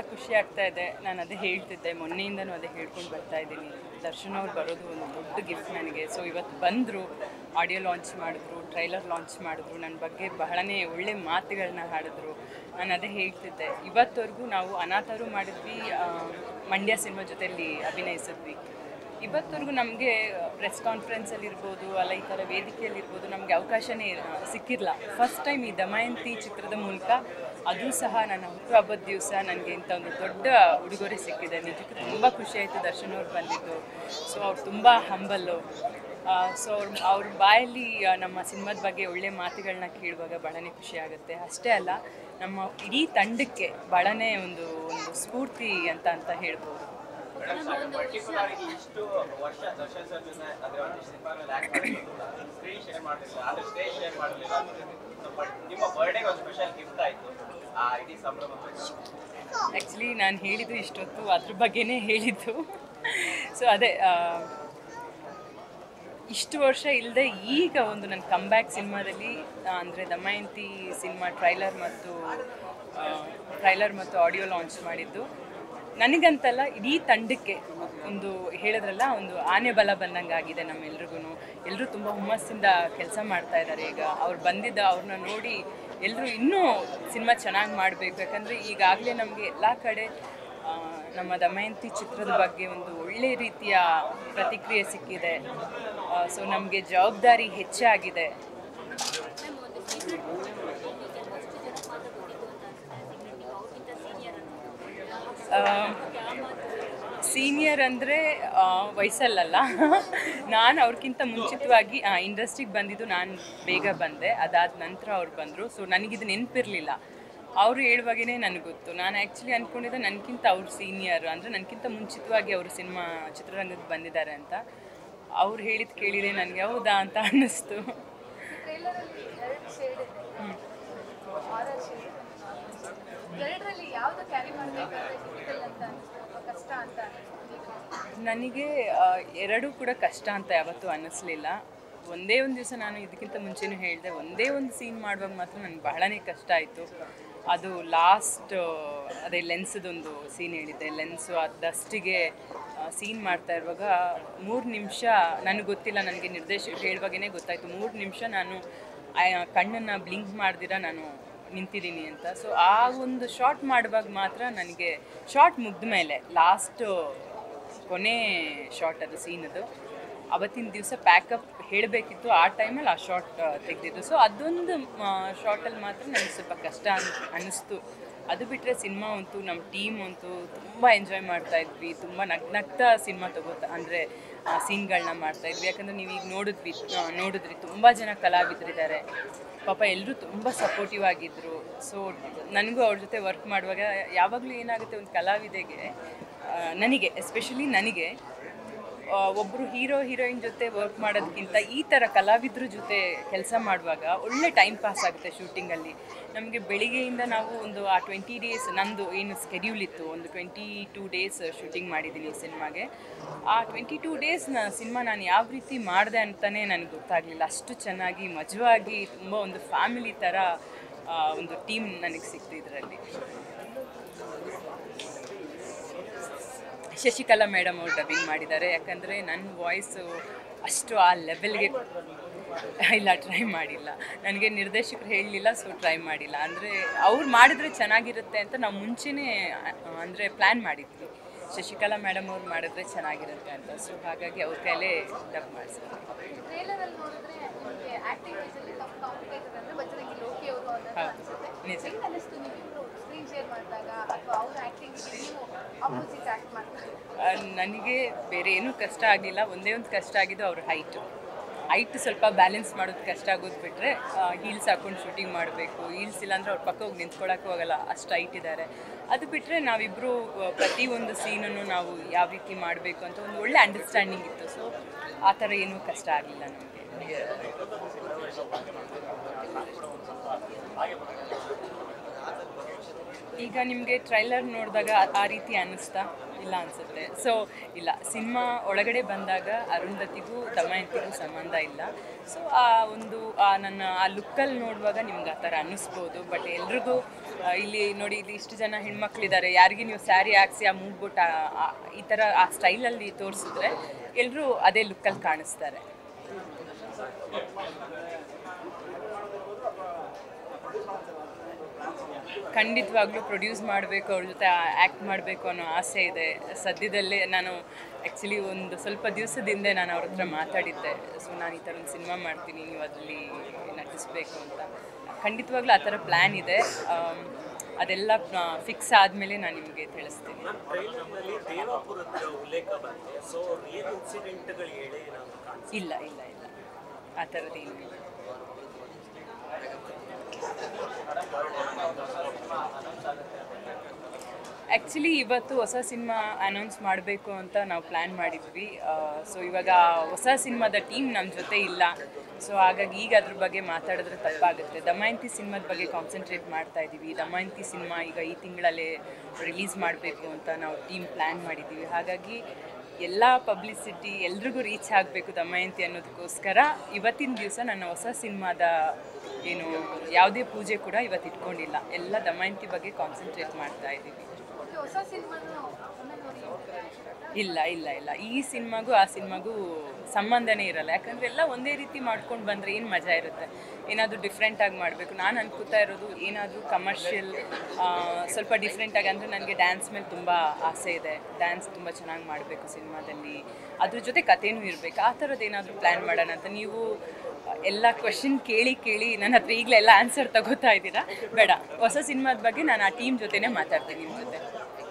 ಖುಷಿ ಆಗ್ತಾ ಇದೆ ನಾನು ಅದೇ ಹೇಳ್ತಿದ್ದೆ ಮೊನ್ನೆಯಿಂದನೂ ಅದೇ ಹೇಳ್ಕೊಂಡು ಬರ್ತಾ ಇದ್ದೀನಿ ದರ್ಶನ್ ಅವ್ರು ಬರೋದು ಒಂದು ದೊಡ್ಡ ಗಿಫ್ಟ್ ನನಗೆ ಸೊ ಇವತ್ತು ಬಂದರು ಆಡಿಯೋ ಲಾಂಚ್ ಮಾಡಿದ್ರು ಟ್ರೈಲರ್ ಲಾಂಚ್ ಮಾಡಿದ್ರು ನನ್ನ ಬಗ್ಗೆ ಬಹಳನೇ ಒಳ್ಳೆ ಮಾತುಗಳನ್ನ ಹಾಡಿದ್ರು ನಾನು ಅದೇ ಹೇಳ್ತಿದ್ದೆ ಇವತ್ತವರೆಗೂ ನಾವು ಅನಾಥರು ಮಾಡಿದ್ವಿ ಆ, ಮಂಡ್ಯ ಸಿನಿಮಾ ಜೊತೆಯಲ್ಲಿ ಅಭಿನಯಿಸಿದ್ವಿ ಇವತ್ತವರೆಗೂ ನಮಗೆ ಪ್ರೆಸ್ ಕಾನ್ಫರೆನ್ಸಲ್ಲಿ ಇರ್ಬೋದು ಅಲ್ಲ ಈ ಥರ ವೇದಿಕೆಯಲ್ಲಿರ್ಬೋದು ನಮಗೆ ಅವಕಾಶನೇ ಆ, ಸಿಕ್ಕಿರಲ್ಲ ಫಸ್ಟ್ ಟೈಮ್ ಈ ದಮಯಂತಿ ಚಿತ್ರದ ಮೂಲಕ ಅದು ಸಹ ನನ್ನ ಹುಟ್ಟುಹಬ್ಬದ ದಿವಸ ನನಗೆ ಇಂಥ ಒಂದು ದೊಡ್ಡ ಉಡುಗೊರೆ ಸಿಕ್ಕಿದೆ ನಿಜಕ್ಕೂ ತುಂಬ ಖುಷಿ ಆಯಿತು ದರ್ಶನ್ ಅವ್ರು ಬಂದಿದ್ದು ಸೊ ಅವ್ರು ತುಂಬ ಹಂಬಲ್ಲು ಸೊ ಅವ್ರ ಅವ್ರ ಬಾಯಲ್ಲಿ ಆ, ನಮ್ಮ ಸಿನಿಮಾದ ಬಗ್ಗೆ ಒಳ್ಳೆ ಮಾತುಗಳನ್ನ ಕೇಳುವಾಗ ಭಾಳನೇ ಖುಷಿ ಆಗುತ್ತೆ ಅಷ್ಟೇ ಅಲ್ಲ ನಮ್ಮ ಇಡೀ ತಂಡಕ್ಕೆ ಭಾಳನೇ ಒಂದು ಒಂದು ಸ್ಫೂರ್ತಿ ಅಂತ ಅಂತ ಹೇಳ್ಬೋದು ಪರ್ಟಿಕ್ಯುಲರ್ ಇಷ್ಟು ವರ್ಷ ದರ್ಶನ್ ಸರ್ ಜೊತೆ ಅಂದ್ರೆ ಒಂದು ಸಿನಿಮಾದಲ್ಲಿ ಆಕ್ಟ್ ಮಾಡಿದ್ರು ಸ್ಕ್ರೀನ್ ಶೇರ್ ಮಾಡಲಿಲ್ಲ ಆದ್ರೆ ಸ್ಟೇಜ್ ಶೇರ್ ಮಾಡಲಿಲ್ಲ ಬಟ್ ನಿಮ್ಮ ಬರ್ಡೇಗೆ ಒಂದು ಸ್ಪೆಷಲ್ ಗಿಫ್ಟ್ ಆಯ್ತು ಆ ಇಡೀ ಸಂಭ್ರಮ ಆ್ಯಕ್ಚುಲಿ ನಾನು ಹೇಳಿದ್ದು ಇಷ್ಟೊತ್ತು ಅದ್ರ ಬಗ್ಗೆನೇ ಹೇಳಿದ್ದು ಸೊ ಅದೇ ಆ, ಇಷ್ಟು ವರ್ಷ ಇಲ್ಲದೆ ಈಗ ಒಂದು ನನ್ನ ಕಂಬ್ಯಾಕ್ ಸಿನಿಮಾದಲ್ಲಿ ಅಂದರೆ ದಮಯಂತಿ ಸಿನಿಮಾ ಟ್ರೈಲರ್ ಮತ್ತು ಟ್ರೈಲರ್ ಮತ್ತು ಆಡಿಯೋ ಲಾಂಚ್ ಮಾಡಿದ್ದು ನನಗಂತಲ್ಲ ಇಡೀ ತಂಡಕ್ಕೆ ಒಂದು ಹೇಳಿದ್ರಲ್ಲ ಒಂದು ಆನೆ ಬಲ ಬಂದಂಗೆ ಆಗಿದೆ ನಮ್ಮೆಲ್ರಿಗೂ ಎಲ್ಲರೂ ತುಂಬ ಹುಮ್ಮಸ್ಸಿಂದ ಕೆಲಸ ಮಾಡ್ತಾ ಇದ್ದಾರೆ ಈಗ ಅವ್ರು ಬಂದಿದ್ದ ಅವ್ರನ್ನ ನೋಡಿ ಎಲ್ಲರೂ ಇನ್ನೂ ಸಿನಿಮಾ ಚೆನ್ನಾಗಿ ಮಾಡಬೇಕು ಯಾಕಂದರೆ ಈಗಾಗಲೇ ನಮಗೆ ಎಲ್ಲ ಕಡೆ ಆ, ನಮ್ಮ ದಮಯಂತಿ ಚಿತ್ರದ ಬಗ್ಗೆ ಒಂದು ಒಳ್ಳೆ ರೀತಿಯ ಪ್ರತಿಕ್ರಿಯೆ ಸಿಕ್ಕಿದೆ ಸೊ ನಮಗೆ ಜವಾಬ್ದಾರಿ ಹೆಚ್ಚಾಗಿದೆ ಮ್ಯಾಮ್ ಒಂದು ಸೀನಿಯರ್ ಈಗ ಅಷ್ಟು ಜನ ಮಾತ್ರ ಗೊತ್ತಿತ್ತು ಅಂತ ಅನ್ಸುತ್ತೆ ನೀವು ಅವ್ರಿಗಿಂತ ಸೀನಿಯರ್ ಅನ್ನೋದು ಸೀನಿಯರ್ ಅಂದರೆ ವಯಸ್ಸಲ್ಲಲ್ಲ ನಾನು ಅವ್ರಿಗಿಂತ ಮುಂಚಿತವಾಗಿ ಇಂಡಸ್ಟ್ರಿಗೆ ಬಂದಿದ್ದು ನಾನು ಬೇಗ ಬಂದೆ ಅದಾದ ನಂತರ ಅವ್ರು ಬಂದರು ಸೊ ನನಗಿದು ನೆನಪಿರಲಿಲ್ಲ ಅವರು ಹೇಳುವಾಗೇ ನನಗೆ ಗೊತ್ತು ನಾನು ಆ್ಯಕ್ಚುಲಿ ಅಂದ್ಕೊಂಡಿದ್ದೆ ನನಗಿಂತ ಅವ್ರು ಸೀನಿಯರ್ ಅಂದರೆ ನನಗಿಂತ ಮುಂಚಿತವಾಗಿ ಅವರು ಸಿನಿಮಾ ಚಿತ್ರರಂಗಕ್ಕೆ ಬಂದಿದ್ದಾರೆ ಅಂತ ಅವ್ರು ಹೇಳಿದ್ದು ಕೇಳಿದೆ ನನಗೆ ಹೌದಾ ಅಂತ ಅನ್ನಿಸ್ತು ಟ್ರೈಲರಲ್ಲಿ ಎರಡು ಶೇಡ್ ಇದೆ ಆರರ್ ಶೇಡ್ ಎರಡರಲ್ಲಿ ಯಾವ್ದು ಕ್ಯಾರಿ ಮಾಡಬೇಕಾದ್ರೆ ಡಿಫಿಕಲ್ ಅಂತ ಅನಿಸ್ತು ಅಥವಾ ಕಷ್ಟ ಅಂತ ಅನಿಸ್ತು ನನಗೆ ಆ, ಎರಡೂ ಕೂಡ ಕಷ್ಟ ಅಂತ ಯಾವತ್ತೂ ಅನ್ನಿಸ್ಲಿಲ್ಲ ಒಂದೇ ಒಂದು ದಿವಸ ನಾನು ಇದಕ್ಕಿಂತ ಮುಂಚೆನೂ ಹೇಳಿದೆ ಒಂದೇ ಒಂದು ಸೀನ್ ಮಾಡುವಾಗ ಮಾತ್ರ ನನಗೆ ಬಹಳನೇ ಕಷ್ಟ ಆಯಿತು ಅದು ಲಾಸ್ಟ್ ಅದೇ ಲೆನ್ಸ್ದೊಂದು ಸೀನ್ ಹೇಳಿದ್ದೆ ಲೆನ್ಸು ಆ ಡಸ್ಟಿಗೆ ಸೀನ್ ಮಾಡ್ತಾ ಇರುವಾಗ ಮೂರು ನಿಮಿಷ ನನಗೆ ಗೊತ್ತಿಲ್ಲ ನನಗೆ ನಿರ್ದೇಶಕರು ಹೇಳುವಾಗೇ ಗೊತ್ತಾಯಿತು ಮೂರು ನಿಮಿಷ ನಾನು ಕಣ್ಣನ್ನು ಬ್ಲಿಂಕ್ ಮಾಡ್ದಿರ ನಾನು ನಿಂತಿದ್ದೀನಿ ಅಂತ ಸೊ ಆ ಒಂದು ಶಾರ್ಟ್ ಮಾಡುವಾಗ ಮಾತ್ರ ನನಗೆ ಶಾರ್ಟ್ ಮುಗ್ದ ಮೇಲೆ ಲಾಸ್ಟ್ ಕೊನೆ ಶಾರ್ಟ್ ಅದು ಸೀನದು ಅವತ್ತಿನ ದಿವಸ ಪ್ಯಾಕಪ್ ಹೇಳಬೇಕಿತ್ತು ಆ ಟೈಮಲ್ಲಿ ಆ ಶಾರ್ಟ್ ತೆಗೆದಿದ್ದು ಸೊ ಅದೊಂದು ಶಾರ್ಟಲ್ಲಿ ಮಾತ್ರ ನನಗೆ ಸ್ವಲ್ಪ ಕಷ್ಟ ಅನ್ ಅನ್ನಿಸ್ತು ಅದು ಬಿಟ್ಟರೆ ಸಿನಿಮಾ ಅಂತೂ ನಮ್ಮ ಟೀಮ್ ಅಂತೂ ತುಂಬ ಎಂಜಾಯ್ ಮಾಡ್ತಾ ಇದ್ವಿ ತುಂಬ ನಗ್ನಗ್ತಾ ಸಿನಿಮಾ ತಗೋತಾ ಅಂದರೆ ಸೀನ್ಗಳನ್ನ ಮಾಡ್ತಾ ಇದ್ವಿ ಯಾಕಂದರೆ ನೀವು ಈಗ ನೋಡಿದ್ವಿ ಆ, ನೋಡಿದ್ರಿ ತುಂಬ ಜನ ಕಲಾವಿದರಿದ್ದಾರೆ ಪಾಪ ಎಲ್ಲರೂ ತುಂಬ ಸಪೋರ್ಟಿವ್ ಆಗಿದ್ದರು ಸೊ ನನಗೂ ಅವ್ರ ಜೊತೆ ವರ್ಕ್ ಮಾಡುವಾಗ ಯಾವಾಗಲೂ ಏನಾಗುತ್ತೆ ಒಂದು ಕಲಾವಿದೆಗೆ ಆ, ನನಗೆ ಎಸ್ಪೆಷಲಿ ನನಗೆ ಒಬ್ಬರು ಹೀರೋ ಹೀರೋಯಿನ್ ಜೊತೆ ವರ್ಕ್ ಮಾಡೋದಕ್ಕಿಂತ ಈ ಥರ ಕಲಾವಿದ್ರ ಜೊತೆ ಕೆಲಸ ಮಾಡುವಾಗ ಒಳ್ಳೆ ಟೈಮ್ ಪಾಸ್ ಆಗುತ್ತೆ ಶೂಟಿಂಗಲ್ಲಿ ನಮಗೆ ಬೆಳಿಗ್ಗೆಯಿಂದ ನಾವು ಒಂದು ಆ ಟ್ವೆಂಟಿ ಡೇಸ್ ನಂದು ಏನು ಸ್ಕೆಡ್ಯೂಲ್ ಇತ್ತು ಒಂದು ಟ್ವೆಂಟಿ ಟೂ ಡೇಸ್ ಶೂಟಿಂಗ್ ಮಾಡಿದ್ದೀನಿ ಈ ಸಿನಿಮಾಗೆ ಆ ಟ್ವೆಂಟಿ ಟೂ ಡೇಸ್ನ ಸಿನಿಮಾ ನಾನು ಯಾವ ರೀತಿ ಮಾಡಿದೆ ಅಂತಲೇ ನನಗೆ ಗೊತ್ತಾಗಲಿಲ್ಲ ಅಷ್ಟು ಚೆನ್ನಾಗಿ ಮಜವಾಗಿ ತುಂಬ ಒಂದು ಫ್ಯಾಮಿಲಿ ಥರ ಆ, ಒಂದು ಟೀಮ್ ನನಗೆ ಸಿಕ್ತು ಇದರಲ್ಲಿ ಶಶಿಕಲಾ ಮೇಡಮ್ ಅವರು ಡಬ್ಬಿಂಗ್ ಮಾಡಿದ್ದಾರೆ ಯಾಕಂದರೆ ನನ್ನ ವಾಯ್ಸು ಅಷ್ಟು ಆ ಲೆವೆಲ್ಗೆ ಇಲ್ಲ ಟ್ರೈ ಮಾಡಿಲ್ಲ ನನಗೆ ನಿರ್ದೇಶಕರು ಹೇಳಲಿಲ್ಲ ಸೊ ಟ್ರೈ ಮಾಡಿಲ್ಲ ಅಂದರೆ ಅವ್ರು ಮಾಡಿದ್ರೆ ಚೆನ್ನಾಗಿರುತ್ತೆ ಅಂತ ನಾವು ಮುಂಚೆನೇ ಅಂದರೆ ಪ್ಲ್ಯಾನ್ ಮಾಡಿದ್ವಿ ಶಶಿಕಲಾ ಮೇಡಮ್ ಅವ್ರು ಮಾಡಿದ್ರೆ ಚೆನ್ನಾಗಿರುತ್ತೆ ಅಂತ ಸೊ ಹಾಗಾಗಿ ಅವ್ರ ಕೈಲೇ ಡಬ್ ಮಾಡಿಸಿದ್ವಿ ಟ್ರೈಲರಲ್ಲಿ ನೋಡಿದ್ರೆ ನಿಮಗೆ ಆಕ್ಟಿಂಗ್ ವೈಸಲ್ಲಿ ತುಂಬ ಕಾಂಪ್ಲಿಕೇಟೆಡ್ ಅಂದರೆ ಬಜರಂಗಿ ಲೋಕಿ ಅವರು ಅನ್ನೋದು ಹೌದು, ಅನಿಸುತ್ತೆ ನಿಜ. ಹೆಂಗೆ ಅನಿಸ್ತು ನೀವಿಬ್ರು ಸ್ಕ್ರೀನ್ ಶೇರ್ ಮಾಡಿದಾಗ ಅಥವಾ ಅವ್ರ ಆ್ಯಕ್ಟಿಂಗಿಗೆ ನೀವು ಅಪೋಸಿಟ್ ಆ್ಯಕ್ಟ್ ಮಾಡ್ತಾರೆ ಆ, ನನಗೆ ಬೇರೆ ಏನೂ ಕಷ್ಟ ಆಗಲಿಲ್ಲ ಒಂದೇ ಒಂದು ಕಷ್ಟ ಆಗಿದ್ದು ಅವ್ರ ಹೈಟು ಹೈಟ್ ಸ್ವಲ್ಪ ಬ್ಯಾಲೆನ್ಸ್ ಮಾಡೋದು ಕಷ್ಟ ಆಗೋದು ಬಿಟ್ಟರೆ ಹೀಲ್ಸ್ ಹಾಕೊಂಡು ಶೂಟಿಂಗ್ ಮಾಡಬೇಕು ಹೀಲ್ಸ್ ಇಲ್ಲಾಂದ್ರೆ ಅವ್ರ ಪಕ್ಕ ಹೋಗಿ ನಿಂತ್ಕೊಳ್ಳೋಕ್ಕೂ ಆಗಲ್ಲ ಅಷ್ಟು ಹೈಟ್ ಇದ್ದಾರೆ ಅದು ಬಿಟ್ಟರೆ ನಾವಿಬ್ಬರು ಪ್ರತಿಯೊಂದು ಸೀನನ್ನು ನಾವು ಯಾವ ರೀತಿ ಮಾಡಬೇಕು ಅಂತ ಒಂದು ಒಳ್ಳೆ ಅಂಡರ್ಸ್ಟ್ಯಾಂಡಿಂಗ್ ಇತ್ತು ಸೊ ಆ ಥರ ಏನೂ ಕಷ್ಟ ಆಗಲಿಲ್ಲ ನಮಗೆ ಈಗ ನಿಮಗೆ ಟ್ರೈಲರ್ ನೋಡಿದಾಗ ಆ- ಆ ರೀತಿ ಅನ್ನಿಸ್ತಾ ಇಲ್ಲ ಅನಿಸುತ್ತೆ ಸೊ ಇಲ್ಲ ಸಿನಿಮಾ ಒಳಗಡೆ ಬಂದಾಗ ಅರುಂಧತಿಗೂ ದಮಯಂತಿಗೂ ಸಂಬಂಧ ಇಲ್ಲ ಸೊ ಆ ಒಂದು ಆ ನನ್ನ ಆ ಲುಕ್ಕಲ್ಲಿ ನೋಡುವಾಗ ನಿಮ್ಗೆ ಆ ಥರ ಅನ್ನಿಸ್ಬೋದು ಬಟ್ ಎಲ್ರಿಗೂ ಆ, ಇಲ್ಲಿ ನೋಡಿ ಇಲ್ಲಿ ಇಷ್ಟು ಜನ ಹೆಣ್ಮಕ್ಳಿದ್ದಾರೆ ಯಾರಿಗೆ ನೀವು ಸ್ಯಾರಿ ಹಾಕ್ಸಿ ಆ ಮೂಗ್ಬಿಟ್ಟು ಈ ಥರ ಆ ಸ್ಟೈಲಲ್ಲಿ ತೋರಿಸಿದ್ರೆ ಎಲ್ಲರೂ ಅದೇ ಲುಕ್ಕಲ್ಲಿ ಕಾಣಿಸ್ತಾರೆ ಖಂಡಿತವಾಗ್ಲೂ ಪ್ರೊಡ್ಯೂಸ್ ಮಾಡಬೇಕು ಅವ್ರ ಜೊತೆ ಆ್ಯಕ್ಟ್ ಮಾಡಬೇಕು ಅನ್ನೋ ಆಸೆ ಇದೆ ಸದ್ಯದಲ್ಲೇ ನಾನು ಆ್ಯಕ್ಚುಲಿ ಒಂದು ಸ್ವಲ್ಪ ದಿವಸದಿಂದ ನಾನು ಅವ್ರ ಹತ್ರ ಮಾತಾಡಿದ್ದೆ ಸೊ ನಾನು ಈ ಥರ ಒಂದು ಸಿನಿಮಾ ಮಾಡ್ತೀನಿ ನೀವು ಅದರಲ್ಲಿ ನಟಿಸ್ಬೇಕು ಅಂತ ಖಂಡಿತವಾಗ್ಲೂ ಆ ಥರ ಪ್ಲ್ಯಾನ್ ಇದೆ ಆಮ್, ಅದೆಲ್ಲ ಫಿಕ್ಸ್ ಆದಮೇಲೆ ನಾನು ನಿಮಗೆ ತಿಳಿಸ್ತೀನಿ ಟ್ರೈಲರ್ನಲ್ಲಿ ದೇವಾಪುರದ ಉಲ್ಲೇಖ ಬಂದಿದೆ ಸೊ ರಿಯಲ್ ಇನ್ಸಿಡೆಂಟ್ಗಳು ಹೇಳಿ ನಾವು ಕಾಣಿಸ್ತೀವಿ ಇಲ್ಲ ಇಲ್ಲ ಇಲ್ಲ ಆ ಥರದ್ದೇನು ಇಲ್ಲ ಆ್ಯಕ್ಚುಲಿ ಇವತ್ತು ಹೊಸ ಸಿನಿಮಾ ಅನೌನ್ಸ್ ಮಾಡಬೇಕು ಅಂತ ನಾವು ಪ್ಲ್ಯಾನ್ ಮಾಡಿದ್ವಿ ಸೊ ಇವಾಗ ಹೊಸ ಸಿನಿಮಾದ ಟೀಮ್ ನಮ್ಮ ಜೊತೆ ಇಲ್ಲ ಸೊ ಹಾಗಾಗಿ ಈಗ ಅದ್ರ ಬಗ್ಗೆ ಮಾತಾಡಿದ್ರೆ ತಪ್ಪಾಗುತ್ತೆ ದಮಯಂತಿ ಸಿನಿಮಾದ ಬಗ್ಗೆ ಕಾನ್ಸಂಟ್ರೇಟ್ ಮಾಡ್ತಾ ಇದ್ದೀವಿ ದಮಯಂತಿ ಸಿನಿಮಾ ಈಗ ಈ ತಿಂಗಳಲ್ಲೇ ರಿಲೀಸ್ ಮಾಡಬೇಕು ಅಂತ ನಾವು ಟೀಮ್ ಪ್ಲ್ಯಾನ್ ಮಾಡಿದ್ದೀವಿ ಹಾಗಾಗಿ ಎಲ್ಲ ಪಬ್ಲಿಸಿಟಿ ಎಲ್ರಿಗೂ ರೀಚ್ ಆಗಬೇಕು ದಮಯಂತಿ ಅನ್ನೋದಕ್ಕೋಸ್ಕರ ಇವತ್ತಿನ ದಿವಸ ನನ್ನ ಹೊಸ ಸಿನಿಮಾದ ಏನು ಯಾವುದೇ ಪೂಜೆ ಕೂಡ ಇವತ್ತು ಇಟ್ಕೊಂಡಿಲ್ಲ ಎಲ್ಲ ದಮಯಂತಿ ಬಗ್ಗೆ ಕಾನ್ಸಂಟ್ರೇಟ್ ಮಾಡ್ತಾ ಇದ್ದೀವಿ ಓಕೆ ಹೊಸ ಸಿನಿಮಾನು ಆಮೇಲೆ ನೋಡಿ ಇಲ್ಲ ಇಲ್ಲ ಇಲ್ಲ ಈ ಸಿನಿಮಾಗೂ ಆ ಸಿನಿಮಾಗೂ ಸಂಬಂಧನೇ ಇರಲ್ಲ ಯಾಕಂದರೆ ಎಲ್ಲ ಒಂದೇ ರೀತಿ ಮಾಡ್ಕೊಂಡು ಬಂದರೆ ಏನು ಮಜಾ ಇರುತ್ತೆ ಏನಾದರೂ ಡಿಫ್ರೆಂಟಾಗಿ ಮಾಡಬೇಕು ನಾನು ಅನ್ಕೋತಾ ಇರೋದು ಏನಾದರೂ ಕಮರ್ಷಿಯಲ್ ಸ್ವಲ್ಪ ಡಿಫ್ರೆಂಟಾಗಿ ಅಂದರೆ ನನಗೆ ಡ್ಯಾನ್ಸ್ ಮೇಲೆ ತುಂಬ ಆಸೆ ಇದೆ ಡ್ಯಾನ್ಸ್ ತುಂಬ ಚೆನ್ನಾಗಿ ಮಾಡಬೇಕು ಸಿನಿಮಾದಲ್ಲಿ ಅದ್ರ ಜೊತೆ ಕಥೆನೂ ಇರಬೇಕು ಆ ಥರದ್ದು ಏನಾದರೂ ಪ್ಲ್ಯಾನ್ ಮಾಡೋಣ ಅಂತ ನೀವು ಎಲ್ಲ ಕ್ವೆಶನ್ ಕೇಳಿ ಕೇಳಿ ನನ್ನ ಹತ್ರ ಈಗಲೇ ಎಲ್ಲ ಆನ್ಸರ್ ತಗೋತಾ ಇದ್ದೀರಾ ಬೇಡ ಹೊಸ ಸಿನಿಮಾದ ಬಗ್ಗೆ ನಾನು ಆ ಟೀಮ್ ಜೊತೆನೇ ಮಾತಾಡ್ತೀನಿ ನಿಮ್ಮ ಜೊತೆ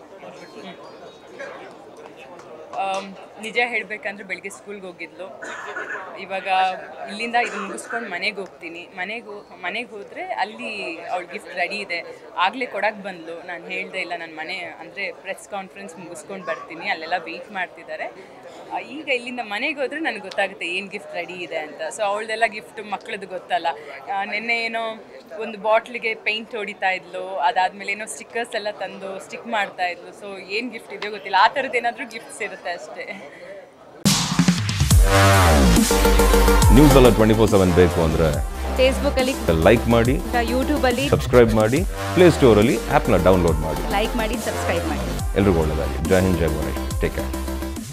ಆಮ್, ನಿಜ ಹೇಳಬೇಕಂದ್ರೆ ಬೆಳಿಗ್ಗೆ ಸ್ಕೂಲ್ಗೆ ಹೋಗಿದ್ಲು ಇವಾಗ ಇಲ್ಲಿಂದ ಇದು ಮುಗಿಸ್ಕೊಂಡು ಮನೆಗೆ ಹೋಗ್ತೀನಿ ಮನೆಗೆ ಮನೆಗೆ ಹೋದರೆ ಅಲ್ಲಿ ಅವಳ ಗಿಫ್ಟ್ ರೆಡಿ ಇದೆ ಆಗಲೇ ಕೊಡಕ್ಕೆ ಬಂದ್ಲು ನಾನು ಹೇಳ್ದೆ ಇಲ್ಲ ನನ್ನ ಮನೆ ಅಂದರೆ ಪ್ರೆಸ್ ಕಾನ್ಫರೆನ್ಸ್ ಮುಗಿಸ್ಕೊಂಡು ಬರ್ತೀನಿ ಅಲ್ಲೆಲ್ಲ ವೆಯ್ಟ್ ಮಾಡ್ತಿದ್ದಾರೆ ಆ, ಈಗ ಇಲ್ಲಿಂದ ಮನೆಗೆ ಹೋದರೆ ನನಗೆ ಗೊತ್ತಾಗುತ್ತೆ ಏನು ಗಿಫ್ಟ್ ರೆಡಿ ಇದೆ ಅಂತ ಸೊ ಅವಳದೆಲ್ಲ ಗಿಫ್ಟ್ ಮಕ್ಕಳದ್ದು ಗೊತ್ತಲ್ಲ ಆ, ನಿನ್ನೆ ಏನೋ ಒಂದು ಬಾಟ್ಲಿಗೆ ಪೇಂಟ್ ಹೊಡಿತಾ ಇದ್ಲು ಅದಾದಮೇಲೆ ಏನೋ ಸ್ಟಿಕ್ಕರ್ಸ್ ಎಲ್ಲ ತಂದು ಸ್ಟಿಕ್ ಮಾಡ್ತಾ ಇದ್ಲು ಸೊ ಏನು ಗಿಫ್ಟ್ ಇದೆಯೋ ಗೊತ್ತಿಲ್ಲ ಆ ಥರದ್ದು ಏನಾದರೂ ಗಿಫ್ಟ್ಸ್ ಇರುತ್ತೆ ಅಷ್ಟೇ ನ್ಯೂಸ್ ಎಲ್ಲ ಟ್ವೆಂಟಿ ಫೋರ್ ಸೆವೆನ್ ಬೇಕು ಅಂದರೆ ಫೇಸ್ಬುಕ್ಕಲ್ಲಿ ಲೈಕ್ ಮಾಡಿ ಯೂಟ್ಯೂಬಲ್ಲಿ ಸಬ್ಸ್ಕ್ರೈಬ್ ಮಾಡಿ ಪ್ಲೇಸ್ಟೋರಲ್ಲಿ ಆ್ಯಪ್ನ ಡೌನ್ಲೋಡ್ ಮಾಡಿ ಲೈಕ್ ಮಾಡಿ ಸಬ್ಸ್ಕ್ರೈಬ್ ಮಾಡಿ ಎಲ್ರಿಗೂ ಒಳ್ಳೆಯದಾಗಿ ಜೈ ಹಿಂದ್ ಜೈ ಗಣೇಶ್ ಟೇಕ್ ಕೇರ್